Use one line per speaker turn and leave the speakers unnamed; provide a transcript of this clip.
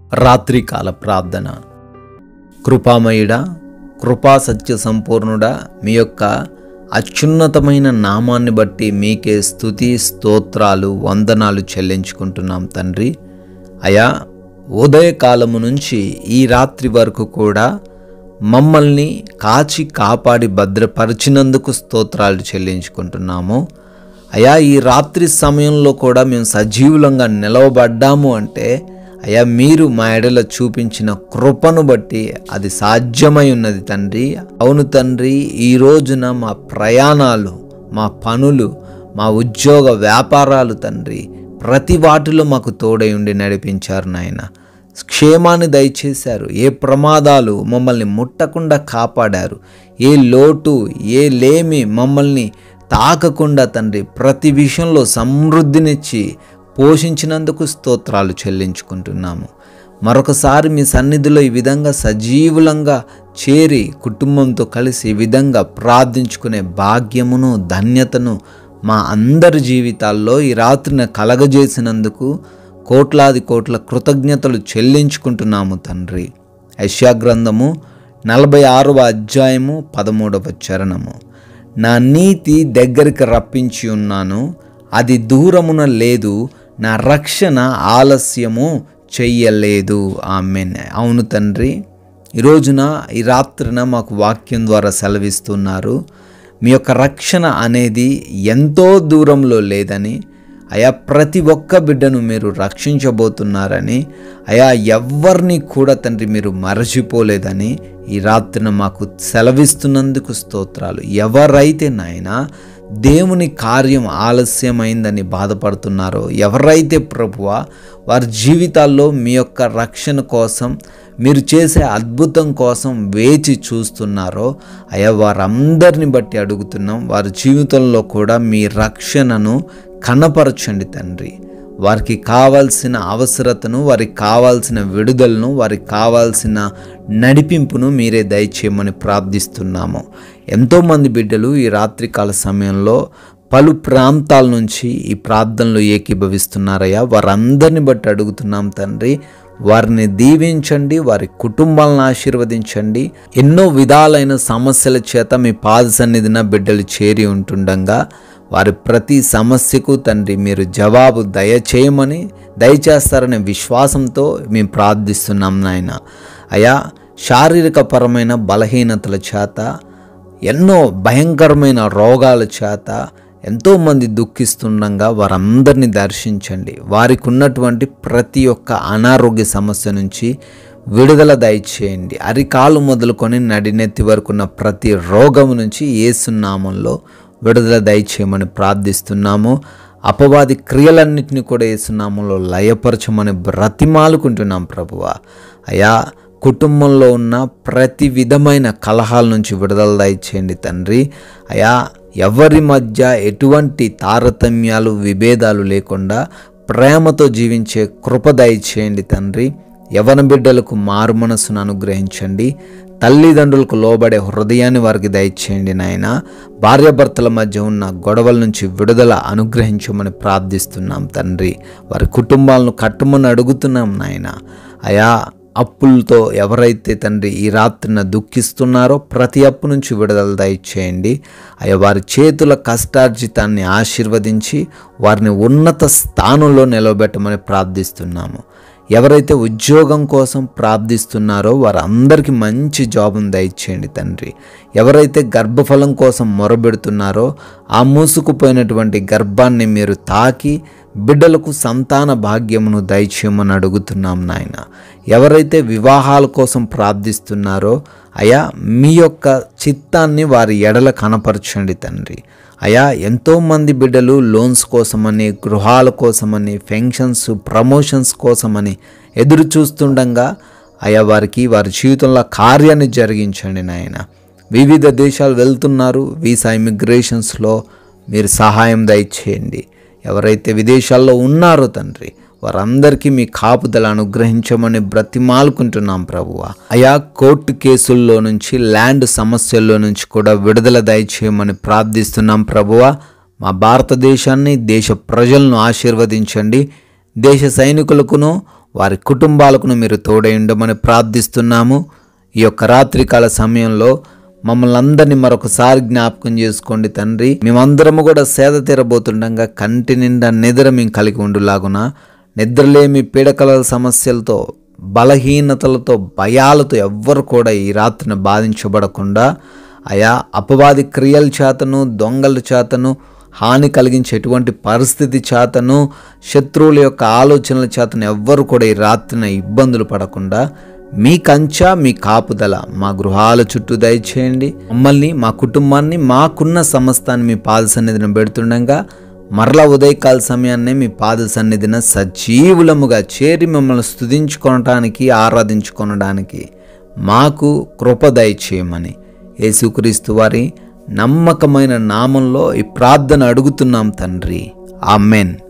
రాత్రికాల ప్రార్థన కృపామయుడా కృపా సత్య సంపూర్ణుడా మీ యొక్క అత్యున్నతమైన నామాన్ని బట్టి మీకే స్థుతి స్తోత్రాలు వందనాలు చెల్లించుకుంటున్నాం తండ్రి అయా ఉదయకాలము నుంచి ఈ రాత్రి వరకు కూడా మమ్మల్ని కాచి కాపాడి భద్రపరిచినందుకు స్తోత్రాలు చెల్లించుకుంటున్నాము అయా ఈ రాత్రి సమయంలో కూడా మేము సజీవులంగా నిలవబడ్డాము అంటే అయా మీరు మా ఎడల చూపించిన కృపను బట్టి అది సాధ్యమై ఉన్నది తండ్రి అవును తండ్రి ఈ రోజున మా ప్రయాణాలు మా పనులు మా ఉద్యోగ వ్యాపారాలు తండ్రి ప్రతి వాటిలో మాకు తోడై ఉండి నడిపించారు నాయన క్షేమాన్ని దయచేశారు ఏ ప్రమాదాలు మమ్మల్ని ముట్టకుండా కాపాడారు ఏ లోటు ఏ లేమి మమ్మల్ని తాకకుండా తండ్రి ప్రతి విషయంలో సమృద్ధినిచ్చి పోషించినందుకు స్తోత్రాలు చెల్లించుకుంటున్నాము మరొకసారి మీ సన్నిధిలో ఈ విధంగా సజీవులంగా చేరి కుటుంబంతో కలిసి ఈ విధంగా ప్రార్థించుకునే భాగ్యమును ధన్యతను మా అందరి జీవితాల్లో ఈ రాత్రిన కలగజేసినందుకు కోట్లాది కోట్ల కృతజ్ఞతలు చెల్లించుకుంటున్నాము తండ్రి యశ్యా గ్రంథము నలభై ఆరవ అధ్యాయము పదమూడవ చరణము నా నీతి దగ్గరికి రప్పించి ఉన్నాను అది దూరమున లేదు నా రక్షణ ఆలస్యము చెయ్యలేదు ఆమెన్ అవును తండ్రి ఈ రోజున ఈ రాత్రిన మాకు వాక్యం ద్వారా సెలవిస్తున్నారు మీ యొక్క రక్షణ అనేది ఎంతో దూరంలో లేదని అయా ప్రతి ఒక్క బిడ్డను మీరు రక్షించబోతున్నారని అయా ఎవరిని కూడా తండ్రి మీరు మరచిపోలేదని ఈ రాత్రిన మాకు సెలవిస్తున్నందుకు స్తోత్రాలు ఎవరైతే నాయన దేవుని కార్యం ఆలస్యమైందని బాధపడుతున్నారో ఎవరైతే ప్రభువ వారి జీవితాల్లో మీ యొక్క రక్షణ కోసం మీరు చేసే అద్భుతం కోసం వేచి చూస్తున్నారో అయ్యా వారందరిని బట్టి అడుగుతున్నాం వారి జీవితంలో కూడా మీ రక్షణను కనపరచండి తండ్రి వారికి కావాల్సిన అవసరతను వారికి కావాల్సిన విడుదలను వారికి కావాల్సిన నడిపింపును మీరే దయచేయమని ప్రార్థిస్తున్నాము ఎంతోమంది బిడ్డలు ఈ రాత్రికాల సమయంలో పలు ప్రాంతాల నుంచి ఈ ప్రార్థనలు ఏకీభవిస్తున్నారయ్యా వారందరిని బట్టి అడుగుతున్నాం తండ్రి వారిని దీవించండి వారి కుటుంబాలను ఆశీర్వదించండి ఎన్నో విధాలైన సమస్యల చేత మీ పాద సన్నిధిన బిడ్డలు చేరి ఉంటుండగా వారి ప్రతి సమస్యకు తండ్రి మీరు జవాబు దయచేయమని దయచేస్తారనే విశ్వాసంతో మేము ప్రార్థిస్తున్నాం నాయన అయా శారీరకపరమైన బలహీనతల చేత ఎన్నో భయంకరమైన రోగాల చేత ఎంతోమంది దుఃఖిస్తుండగా వారందరినీ దర్శించండి వారికి ఉన్నటువంటి ప్రతి ఒక్క అనారోగ్య సమస్య నుంచి విడుదల దయచేయండి అరికాలు మొదలుకొని నడినెత్తి వరకు ఉన్న ప్రతి రోగం నుంచి ఏసునామంలో విడుదల దయచేయమని ప్రార్థిస్తున్నాము అపవాది క్రియలన్నింటినీ కూడా ఏసునామంలో లయపరచమని బ్రతిమాలుకుంటున్నాం ప్రభువా అయా కుటుంబంలో ఉన్న ప్రతి విధమైన కలహాల నుంచి విడుదల దయచేయండి తండ్రి అయా ఎవరి మధ్య ఎటువంటి తారతమ్యాలు విభేదాలు లేకుండా ప్రేమతో జీవించే కృప దయచేయండి తండ్రి యవన బిడ్డలకు మారు మనస్సును అనుగ్రహించండి తల్లిదండ్రులకు లోబడే హృదయాన్ని వారికి దయచేయండి నాయన భార్యాభర్తల మధ్య ఉన్న గొడవల నుంచి విడుదల అనుగ్రహించమని ప్రార్థిస్తున్నాం తండ్రి వారి కుటుంబాలను కట్టమని అడుగుతున్నాం నాయన అయా అప్పులతో ఎవరైతే తండ్రి ఈ రాత్రిన దుఃఖిస్తున్నారో ప్రతి అప్పు నుంచి విడుదల దయచేయండి అయ్యా వారి చేతుల కష్టార్జితాన్ని ఆశీర్వదించి వారిని ఉన్నత స్థానంలో నిలబెట్టమని ప్రార్థిస్తున్నాము ఎవరైతే ఉద్యోగం కోసం ప్రార్థిస్తున్నారో వారందరికీ మంచి జాబును దయచేయండి తండ్రి ఎవరైతే గర్భఫలం కోసం మొరబెడుతున్నారో ఆ మూసుకుపోయినటువంటి గర్భాన్ని మీరు తాకి బిడ్డలకు సంతాన భాగ్యమును దయచేయమని అడుగుతున్నాం నాయన ఎవరైతే వివాహాల కోసం ప్రార్థిస్తున్నారో అయా మీ యొక్క చిత్తాన్ని వారి ఎడల కనపరచండి తండ్రి అయా ఎంతోమంది బిడ్డలు లోన్స్ కోసమని గృహాల కోసమని ఫెన్షన్స్ ప్రమోషన్స్ కోసమని ఎదురు చూస్తుండగా అయా వారికి వారి జీవితంలో కార్యాన్ని జరిగించండి నాయన వివిధ దేశాలు వెళ్తున్నారు వీసా ఇమిగ్రేషన్స్లో మీరు సహాయం దయచేయండి ఎవరైతే విదేశాల్లో ఉన్నారో తండ్రి వారందరికీ మీ కాపుదల అనుగ్రహించమని బ్రతిమాలుకుంటున్నాం ప్రభువ అయా కోర్టు కేసుల్లో నుంచి ల్యాండ్ సమస్యల్లో నుంచి కూడా విడుదల దయచేయమని ప్రార్థిస్తున్నాం ప్రభువ మా భారతదేశాన్ని దేశ ప్రజలను ఆశీర్వదించండి దేశ సైనికులకును వారి కుటుంబాలకు మీరు తోడై ఉండమని ప్రార్థిస్తున్నాము ఈ యొక్క రాత్రికాల సమయంలో మమ్మల్ని అందరినీ మరొకసారి జ్ఞాపకం చేసుకోండి తండ్రి మేమందరము కూడా సేద తీరబోతుండగా కంటి నిండా నిద్ర మేము కలిగి ఉండులాగున నిద్రలేమి పీడకల సమస్యలతో బలహీనతలతో భయాలతో ఎవ్వరు కూడా ఈ రాత్రిని బాధించబడకుండా అయా అపవాది క్రియల చేతను దొంగల చేతను హాని కలిగించేటువంటి పరిస్థితి చేతను శత్రువుల యొక్క ఆలోచనల చేతను ఎవ్వరు కూడా ఈ రాత్రిన ఇబ్బందులు పడకుండా మీ కంచా మీ కాపుదల మా గృహాల చుట్టూ దయచేయండి మమ్మల్ని మా కుటుంబాన్ని మాకున్న సమస్తాన్ని మీ పాద సన్నిధిని పెడుతుండగా మరలా ఉదయకాల సమయాన్నే మీ పాద సన్నిధిన సజీవులముగా చేరి మిమ్మల్ని స్తుతించుకొనటానికి ఆరాధించుకొనడానికి మాకు కృప దయచేయమని యేసుక్రీస్తు వారి నమ్మకమైన నామంలో ఈ ప్రార్థన అడుగుతున్నాం తండ్రి ఆమెన్